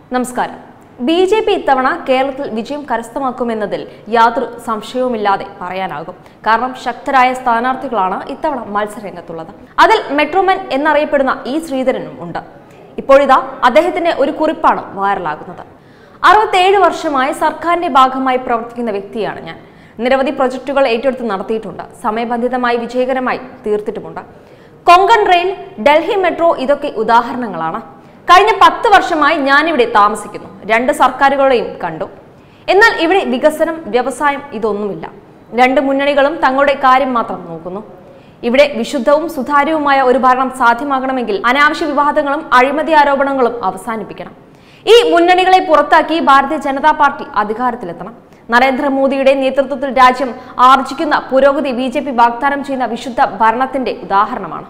നമസ്കാരം B J P ഇത്തവണ കേരളത്തിൽ വിജയം കരസ്ഥമാക്കുമെന്നതിൽ യാതൊരു സംശയവുമില്ലാതെ പറയാനാകും കാരണം ശക്തരായ സ്ഥാനാർത്ഥികളാണ് ഇത്തവണ മത്സരരംഗത്തുള്ളത് അതിൽ മെട്രോമാൻ എന്നറിയപ്പെടുന്ന ഇ ശ്രീധരനും ഉണ്ട് ഇപ്പോഴിതാ അദ്ദേഹത്തിന്റെ ഒരു കുറിപ്പാണ് വൈറലാകുന്നത് അറുപത്തേഴ് വർഷമായി സർക്കാരിന്റെ ഭാഗമായി പ്രവർത്തിക്കുന്ന വ്യക്തിയാണ് ഞാൻ നിരവധി പ്രൊജക്ടുകൾ ഏറ്റെടുത്ത് നടത്തിയിട്ടുണ്ട് സമയബന്ധിതമായി വിജയകരമായി തീർത്തിട്ടുമുണ്ട് കൊങ്കൺ റെയിൽ ഡൽഹി മെട്രോ ഇതൊക്കെ ഉദാഹരണങ്ങളാണ് കഴിഞ്ഞ പത്ത് വർഷമായി ഞാനിവിടെ താമസിക്കുന്നു രണ്ട് സർക്കാരുകളെയും കണ്ടു എന്നാൽ ഇവിടെ വികസനം വ്യവസായം ഇതൊന്നുമില്ല രണ്ട് മുന്നണികളും തങ്ങളുടെ കാര്യം മാത്രം നോക്കുന്നു ഇവിടെ വിശുദ്ധവും സുതാര്യവുമായ ഒരു ഭരണം സാധ്യമാകണമെങ്കിൽ അനാവശ്യ വിവാദങ്ങളും അഴിമതി ആരോപണങ്ങളും അവസാനിപ്പിക്കണം ഈ മുന്നണികളെ പുറത്താക്കി ഭാരതീയ ജനതാ പാർട്ടി അധികാരത്തിലെത്തണം നരേന്ദ്രമോദിയുടെ നേതൃത്വത്തിൽ രാജ്യം ആർജിക്കുന്ന പുരോഗതി ബി ജെ പി വാഗ്ദാനം ചെയ്യുന്ന വിശുദ്ധ ഭരണത്തിന്റെ ഉദാഹരണമാണ്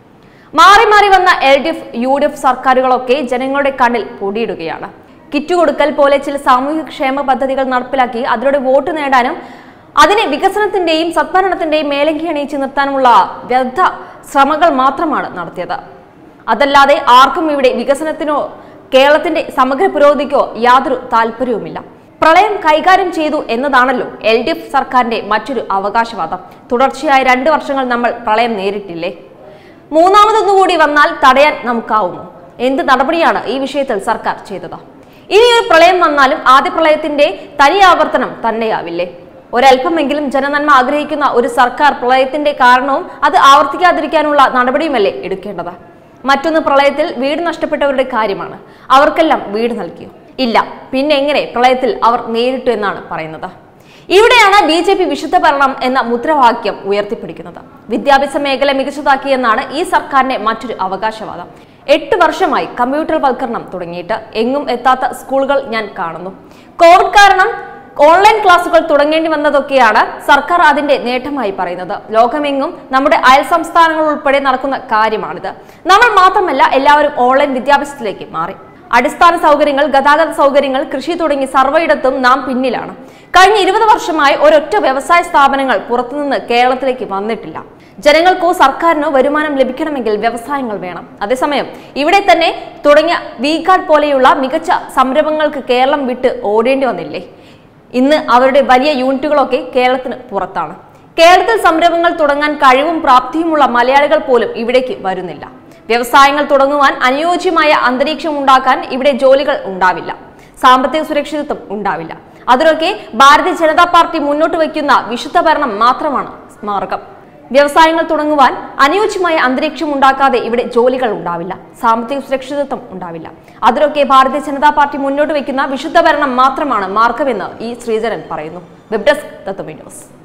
മാറി മാറി വന്ന L D F U D F സർക്കാരുകളൊക്കെ ജനങ്ങളുടെ കണ്ണിൽ പൊടിയിടുകയാണ് കിറ്റ് കൊടുക്കൽ പോലെ ചില സാമൂഹിക ക്ഷേമ പദ്ധതികൾ നടപ്പിലാക്കി അതിലൂടെ വോട്ട് നേടാനും അതിനെ വികസനത്തിന്റെയും സദ്ഭരണത്തിന്റെയും മേലങ്കി അണിയിച്ച് നിർത്താനുമുള്ള വ്യർത്ഥ ശ്രമങ്ങൾ മാത്രമാണ് നടത്തിയത് അതല്ലാതെ ആർക്കും ഇവിടെ വികസനത്തിനോ കേരളത്തിന്റെ സമഗ്ര പുരോഗതിക്കോ യാതൊരു താല്പര്യവുമില്ല പ്രളയം കൈകാര്യം ചെയ്തു എന്നതാണല്ലോ എൽ ഡി എഫ് സർക്കാരിന്റെ മറ്റൊരു അവകാശവാദം തുടർച്ചയായ രണ്ട് വർഷങ്ങൾ നമ്മൾ പ്രളയം നേരിട്ടില്ലേ മൂന്നാമതൊന്നുകൂടി വന്നാൽ തടയാൻ നമുക്കാവുമോ എന്ത് നടപടിയാണ് ഈ വിഷയത്തിൽ സർക്കാർ ചെയ്തത് ഇനിയൊരു പ്രളയം വന്നാലും ആദ്യ പ്രളയത്തിന്റെ തനി ആവർത്തനം തന്നെയാവില്ലേ ഒരല്പമെങ്കിലും ജനനന്മ ആഗ്രഹിക്കുന്ന ഒരു സർക്കാർ പ്രളയത്തിന്റെ കാരണവും അത് ആവർത്തിക്കാതിരിക്കാനുള്ള നടപടിയുമല്ലേ എടുക്കേണ്ടത് മറ്റൊന്ന് പ്രളയത്തിൽ വീട് നഷ്ടപ്പെട്ടവരുടെ കാര്യമാണ് അവർക്കെല്ലാം വീട് നൽകിയോ ഇല്ല പിന്നെ എങ്ങനെ പ്രളയത്തിൽ അവർ നേരിട്ടു എന്നാണ് പറയുന്നത് ഇവിടെയാണ് ബി ജെ പി വിശുദ്ധ ഭരണം എന്ന മുദ്രാവാക്യം ഉയർത്തിപ്പിടിക്കുന്നത് വിദ്യാഭ്യാസ മേഖല മികച്ചതാക്കിയെന്നാണ് ഈ സർക്കാരിന്റെ മറ്റൊരു അവകാശവാദം എട്ട് വർഷമായി കമ്പ്യൂട്ടർ വൽക്കരണം തുടങ്ങിയിട്ട് എങ്ങും എത്താത്ത സ്കൂളുകൾ ഞാൻ കാണുന്നു കോവിഡ് കാരണം ഓൺലൈൻ ക്ലാസുകൾ തുടങ്ങേണ്ടി വന്നതൊക്കെയാണ് സർക്കാർ അതിന്റെ നേട്ടമായി പറയുന്നത് ലോകമെങ്ങും നമ്മുടെ അയൽ സംസ്ഥാനങ്ങൾ ഉൾപ്പെടെ നടക്കുന്ന കാര്യമാണിത് നമ്മൾ മാത്രമല്ല എല്ലാവരും ഓൺലൈൻ വിദ്യാഭ്യാസത്തിലേക്ക് മാറി അടിസ്ഥാന സൗകര്യങ്ങൾ ഗതാഗത സൗകര്യങ്ങൾ കൃഷി തുടങ്ങി സർവ്വയിടത്തും നാം പിന്നിലാണ് കഴിഞ്ഞ ഇരുപത് വർഷമായി ഒരൊറ്റ വ്യവസായ സ്ഥാപനങ്ങൾ പുറത്തുനിന്ന് കേരളത്തിലേക്ക് വന്നിട്ടില്ല ജനങ്ങൾക്കോ സർക്കാരിനോ വരുമാനം ലഭിക്കണമെങ്കിൽ വ്യവസായങ്ങൾ വേണം അതേസമയം ഇവിടെ തന്നെ തുടങ്ങിയ വി കാർഡ് പോലെയുള്ള മികച്ച സംരംഭങ്ങൾക്ക് കേരളം വിട്ട് ഓടേണ്ടി വന്നില്ലേ ഇന്ന് അവരുടെ വലിയ യൂണിറ്റുകളൊക്കെ കേരളത്തിന് പുറത്താണ് കേരളത്തിൽ സംരംഭങ്ങൾ തുടങ്ങാൻ കഴിവും പ്രാപ്തിയുമുള്ള മലയാളികൾ പോലും ഇവിടേക്ക് വരുന്നില്ല വ്യവസായങ്ങൾ തുടങ്ങുവാൻ അനുയോജ്യമായ അന്തരീക്ഷം ഉണ്ടാക്കാൻ ഇവിടെ ജോലികൾ ഉണ്ടാവില്ല സാമ്പത്തിക സുരക്ഷിതത്വം ഉണ്ടാവില്ല അതിനൊക്കെ ഭാരതീയ ജനതാ പാർട്ടി മുന്നോട്ട് വയ്ക്കുന്ന വിശുദ്ധ ഭരണം മാത്രമാണ് മാർഗം വ്യവസായങ്ങൾ തുടങ്ങുവാൻ അനുയോജ്യമായ അന്തരീക്ഷം ഉണ്ടാക്കാതെ ഇവിടെ ജോലികൾ ഉണ്ടാവില്ല സാമ്പത്തിക സുരക്ഷിതത്വം ഉണ്ടാവില്ല അതിലൊക്കെ ഭാരതീയ ജനതാ പാർട്ടി മുന്നോട്ട് വയ്ക്കുന്ന വിശുദ്ധ ഭരണം മാത്രമാണ് മാർഗമെന്ന് ഈ ശ്രീധരൻ പറയുന്നു വെബ് ഡെസ്ക് തത്വമി ന്യൂസ്